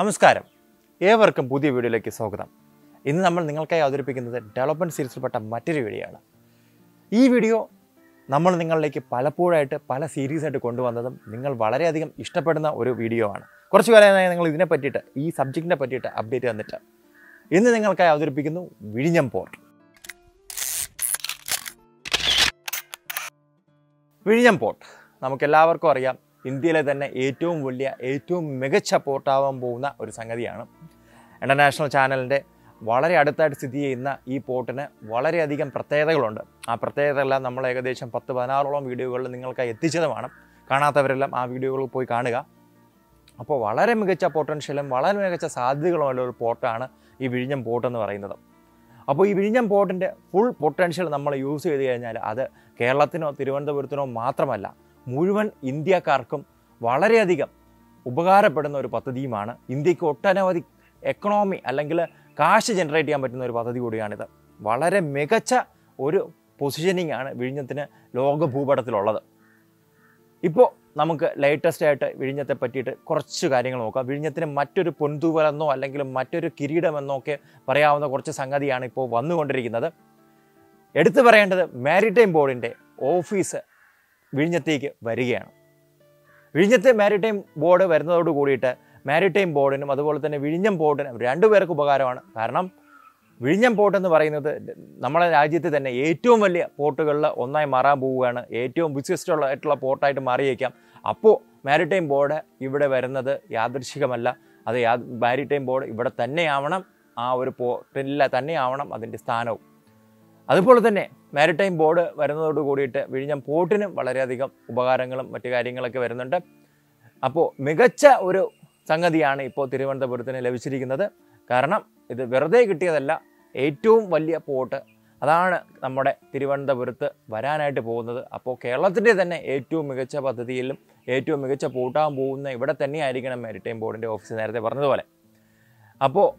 നമസ്കാരം ഏവർക്കും പുതിയ വീഡിയോയിലേക്ക് സ്വാഗതം ഇന്ന് നമ്മൾ നിങ്ങൾക്കായി അവതരിപ്പിക്കുന്നത് ഡെവലപ്മെൻറ്റ് സീരീസിൽപ്പെട്ട മറ്റൊരു വീഡിയോ ആണ് ഈ വീഡിയോ നമ്മൾ നിങ്ങളിലേക്ക് പലപ്പോഴായിട്ട് പല സീരീസ് ആയിട്ട് കൊണ്ടുവന്നതും നിങ്ങൾ വളരെയധികം ഇഷ്ടപ്പെടുന്ന ഒരു വീഡിയോ ആണ് കുറച്ച് കാലമായി നിങ്ങൾ ഇതിനെ പറ്റിയിട്ട് ഈ സബ്ജക്റ്റിനെ പറ്റിയിട്ട് അപ്ഡേറ്റ് തന്നിട്ട് ഇന്ന് നിങ്ങൾക്കായി അവതരിപ്പിക്കുന്നു വിഴിഞ്ഞം പോർട്ട് വിഴിഞ്ഞം പോർട്ട് നമുക്കെല്ലാവർക്കും അറിയാം ഇന്ത്യയിലെ തന്നെ ഏറ്റവും വലിയ ഏറ്റവും മികച്ച പോർട്ടാവാൻ പോകുന്ന ഒരു സംഗതിയാണ് ഇൻ്റർനാഷണൽ ചാനലിൻ്റെ വളരെ അടുത്തായിട്ട് സ്ഥിതി ചെയ്യുന്ന ഈ പോർട്ടിന് വളരെയധികം പ്രത്യേകതകളുണ്ട് ആ പ്രത്യേകതകളെല്ലാം നമ്മൾ ഏകദേശം പത്ത് പതിനാറോളം വീഡിയോകളിൽ നിങ്ങൾക്കായി എത്തിച്ചതുമാണ് കാണാത്തവരെല്ലാം ആ വീഡിയോകളിൽ പോയി കാണുക അപ്പോൾ വളരെ മികച്ച പൊട്ടൻഷ്യലും വളരെ മികച്ച സാധ്യതകളുമുള്ള ഒരു പോർട്ടാണ് ഈ വിഴിഞ്ഞം പോർട്ട് എന്ന് പറയുന്നത് അപ്പോൾ ഈ വിഴിഞ്ഞം പോർട്ടിൻ്റെ ഫുൾ പൊട്ടൻഷ്യൽ നമ്മൾ യൂസ് ചെയ്ത് കഴിഞ്ഞാൽ അത് കേരളത്തിനോ തിരുവനന്തപുരത്തിനോ മാത്രമല്ല മുഴുവൻ ഇന്ത്യക്കാർക്കും വളരെയധികം ഉപകാരപ്പെടുന്ന ഒരു പദ്ധതിയുമാണ് ഇന്ത്യക്ക് ഒട്ടനവധി എക്കണോമി അല്ലെങ്കിൽ കാശ് ജനറേറ്റ് ചെയ്യാൻ പറ്റുന്ന ഒരു പദ്ധതി കൂടിയാണിത് വളരെ മികച്ച ഒരു പൊസിഷനിങ് ആണ് വിഴിഞ്ഞത്തിന് ലോക ഭൂപടത്തിലുള്ളത് ഇപ്പോൾ നമുക്ക് ലേറ്റസ്റ്റ് ആയിട്ട് വിഴിഞ്ഞത്തെ പറ്റിയിട്ട് കുറച്ച് കാര്യങ്ങൾ നോക്കാം വിഴിഞ്ഞത്തിന് മറ്റൊരു പൊൻതൂവലെന്നോ അല്ലെങ്കിൽ മറ്റൊരു കിരീടമെന്നോ ഒക്കെ പറയാവുന്ന കുറച്ച് സംഗതിയാണ് ഇപ്പോൾ വന്നുകൊണ്ടിരിക്കുന്നത് എടുത്തു പറയേണ്ടത് മാരിടൈം ബോർഡിൻ്റെ ഓഫീസ് വിഴിഞ്ഞത്തേക്ക് വരികയാണ് വിഴിഞ്ഞത്തെ മാരിടൈം ബോർഡ് വരുന്നതോട് കൂടിയിട്ട് മാരിടൈം ബോർഡിനും അതുപോലെ തന്നെ വിഴിഞ്ഞം പോർട്ടിനും രണ്ടുപേർക്ക് ഉപകാരമാണ് കാരണം വിഴിഞ്ഞം പോർട്ട് എന്ന് പറയുന്നത് നമ്മുടെ രാജ്യത്ത് തന്നെ ഏറ്റവും വലിയ പോർട്ടുകളിൽ ഒന്നായി മാറാൻ പോവുകയാണ് ഏറ്റവും ബിസിയസ്റ്റ് ഉള്ള ആയിട്ടുള്ള പോർട്ടായിട്ട് മാറിയേക്കാം അപ്പോൾ മാരിടൈം ബോർഡ് ഇവിടെ വരുന്നത് യാദൃശികമല്ല അത് യാ മാരിടൈം ബോർഡ് ഇവിടെ തന്നെയാവണം ആ ഒരു പോർട്ടിൽ തന്നെയാവണം അതിൻ്റെ സ്ഥാനവും അതുപോലെ തന്നെ മാരിടൈം ബോർഡ് വരുന്നതോട് കൂടിയിട്ട് വിഴിഞ്ഞം പോർട്ടിനും വളരെയധികം ഉപകാരങ്ങളും മറ്റു കാര്യങ്ങളൊക്കെ വരുന്നുണ്ട് അപ്പോൾ മികച്ച ഒരു സംഗതിയാണ് ഇപ്പോൾ തിരുവനന്തപുരത്തിന് ലഭിച്ചിരിക്കുന്നത് കാരണം ഇത് വെറുതെ കിട്ടിയതല്ല ഏറ്റവും വലിയ പോർട്ട് അതാണ് നമ്മുടെ തിരുവനന്തപുരത്ത് വരാനായിട്ട് പോകുന്നത് അപ്പോൾ കേരളത്തിൻ്റെ തന്നെ ഏറ്റവും മികച്ച പദ്ധതിയിലും ഏറ്റവും മികച്ച പോർട്ടാകാൻ പോകുന്ന ഇവിടെ തന്നെയായിരിക്കണം മാരിടൈം ബോർഡിൻ്റെ ഓഫീസ് നേരത്തെ പറഞ്ഞതുപോലെ അപ്പോൾ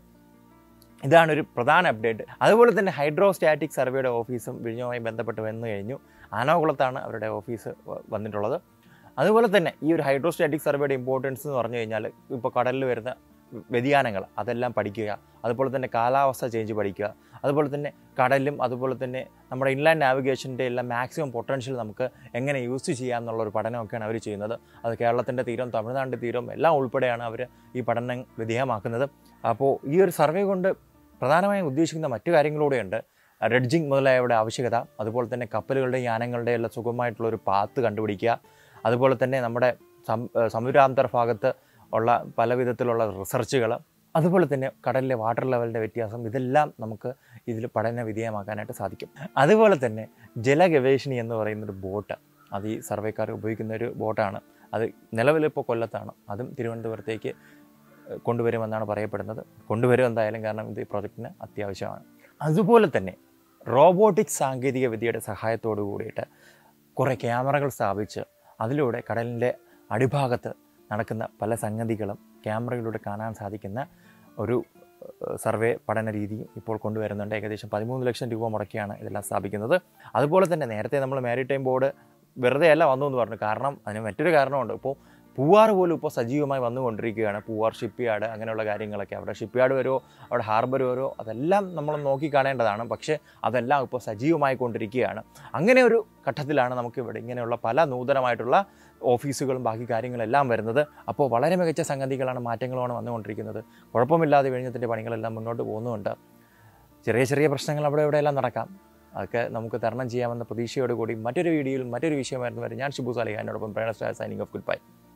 ഇതാണ് ഒരു പ്രധാന അപ്ഡേറ്റ് അതുപോലെ തന്നെ ഹൈഡ്രോസ്റ്റാറ്റിക് സർവേയുടെ ഓഫീസും വിഴിഞ്ഞവുമായി ബന്ധപ്പെട്ട് വന്നു കഴിഞ്ഞു ആനകുളത്താണ് അവരുടെ ഓഫീസ് വ- വന്നിട്ടുള്ളത് അതുപോലെ തന്നെ ഈ ഒരു ഹൈഡ്രോസ്റ്റാറ്റിക് സർവേയുടെ ഇമ്പോർട്ടൻസ് എന്ന് പറഞ്ഞു കഴിഞ്ഞാൽ ഇപ്പോൾ കടലിൽ വരുന്ന വ്യതിയാനങ്ങൾ അതെല്ലാം പഠിക്കുക അതുപോലെ തന്നെ കാലാവസ്ഥ ചേഞ്ച് പഠിക്കുക അതുപോലെ തന്നെ കടലും അതുപോലെ തന്നെ നമ്മുടെ ഇൻലാൻഡ് നാവിഗേഷൻ്റെ എല്ലാം മാക്സിമം പൊട്ടൻഷ്യൽ നമുക്ക് എങ്ങനെ യൂസ് ചെയ്യാം എന്നുള്ള ഒരു പഠനമൊക്കെയാണ് അവർ ചെയ്യുന്നത് അത് കേരളത്തിൻ്റെ തീരം തമിഴ്നാടിൻ്റെ തീരം എല്ലാം ഉൾപ്പെടെയാണ് അവർ ഈ പഠനം വിധേയമാക്കുന്നത് അപ്പോൾ ഈ ഒരു സർവേ കൊണ്ട് പ്രധാനമായും ഉദ്ദേശിക്കുന്ന മറ്റു കാര്യങ്ങളൂടെയുണ്ട് റെഡ്ജിങ് മുതലായവയുടെ ആവശ്യകത അതുപോലെ തന്നെ കപ്പലുകളുടെയും യാനങ്ങളുടെയും എല്ലാം സുഗമമായിട്ടുള്ള ഒരു പാത്ത് കണ്ടുപിടിക്കുക അതുപോലെ തന്നെ നമ്മുടെ സം ഏഹ് സമുദ്രാന്തർ ഭാഗത്ത് ഉള്ള പല വിധത്തിലുള്ള റിസർച്ചുകൾ അതുപോലെ തന്നെ കടലിലെ വാട്ടർ ലെവലിൻ്റെ വ്യത്യാസം ഇതെല്ലാം നമുക്ക് ഇതിൽ പഠന വിധേയമാക്കാനായിട്ട് സാധിക്കും അതുപോലെ തന്നെ ജലഗവേഷണി എന്ന് പറയുന്നൊരു ബോട്ട് അത് ഈ സർവേക്കാർ ഉപയോഗിക്കുന്ന ഒരു ബോട്ടാണ് അത് നിലവിലിപ്പോൾ കൊല്ലത്താണ് അതും തിരുവനന്തപുരത്തേക്ക് ഏഹ് കൊണ്ടുവരുമെന്നാണ് പറയപ്പെടുന്നത് കൊണ്ടുവരും എന്തായാലും കാരണം ഇത് ഈ പ്രോജക്റ്റിന് അത്യാവശ്യമാണ് അതുപോലെ തന്നെ റോബോട്ടിക് സാങ്കേതിക വിദ്യയുടെ സഹായത്തോടു കൂടിയിട്ട് കുറേ ക്യാമറകൾ സ്ഥാപിച്ച് അതിലൂടെ കടലിൻ്റെ അടിഭാഗത്ത് നടക്കുന്ന പല സംഗതികളും ക്യാമറയിലൂടെ കാണാൻ സാധിക്കുന്ന ഒരു ഏഹ്, സർവേ പഠന രീതി ഇപ്പോൾ കൊണ്ടുവരുന്നുണ്ട് ഏകദേശം പതിമൂന്ന് ലക്ഷം രൂപ മുടക്കിയാണ് ഇതെല്ലാം സ്ഥാപിക്കുന്നത് അതുപോലെ തന്നെ നേരത്തെ നമ്മൾ മാരിടൈം ബോർഡ് വെറുതെ അല്ല വന്നു എന്ന് പറഞ്ഞു കാരണം അതിന് മറ്റൊരു കാരണമുണ്ട് ഇപ്പോൾ പൂവാർ പോലും ഇപ്പോൾ സജീവമായി വന്നുകൊണ്ടിരിക്കുകയാണ് പൂവാർ ഷിപ്പ് യാർഡ് അങ്ങനെയുള്ള കാര്യങ്ങളൊക്കെ അവിടെ ഷിപ്പ് യാർഡ് വരുമോ അവിടെ ഹാർബർ വരുമോ അതെല്ലാം നമ്മൾ നോക്കി കാണേണ്ടതാണ് പക്ഷേ അതെല്ലാം ഇപ്പോൾ സജീവമായി കൊണ്ടിരിക്കുകയാണ് അങ്ങനെ ഒരു ഘട്ടത്തിലാണ് നമുക്ക് ഇവിടെ ഇങ്ങനെയുള്ള പല നൂതനമായിട്ടുള്ള ഓഫീസുകളും ബാക്കി കാര്യങ്ങളെല്ലാം വരുന്നത് അപ്പോൾ വളരെ മികച്ച സംഗതികളാണ് മാറ്റങ്ങളുമാണ് വന്നുകൊണ്ടിരിക്കുന്നത് കുഴപ്പമില്ലാതെ വിഴിഞ്ഞത്തിൻ്റെ പണികളെല്ലാം മുന്നോട്ട് പോകുന്നുമുണ്ട് ചെറിയ ചെറിയ പ്രശ്നങ്ങൾ അവിടെ ഇവിടെയെല്ലാം നടക്കാം അതൊക്കെ നമുക്ക് തരണം ചെയ്യാമെന്ന പ്രതീക്ഷയോടുകൂടി മറ്റൊരു വീഡിയോയിൽ മറ്റൊരു വിഷയമായിരുന്നു വരെ ഞാൻ ഷിബു സാലിഹാനോടൊപ്പം പ്രേണ star signing off good bye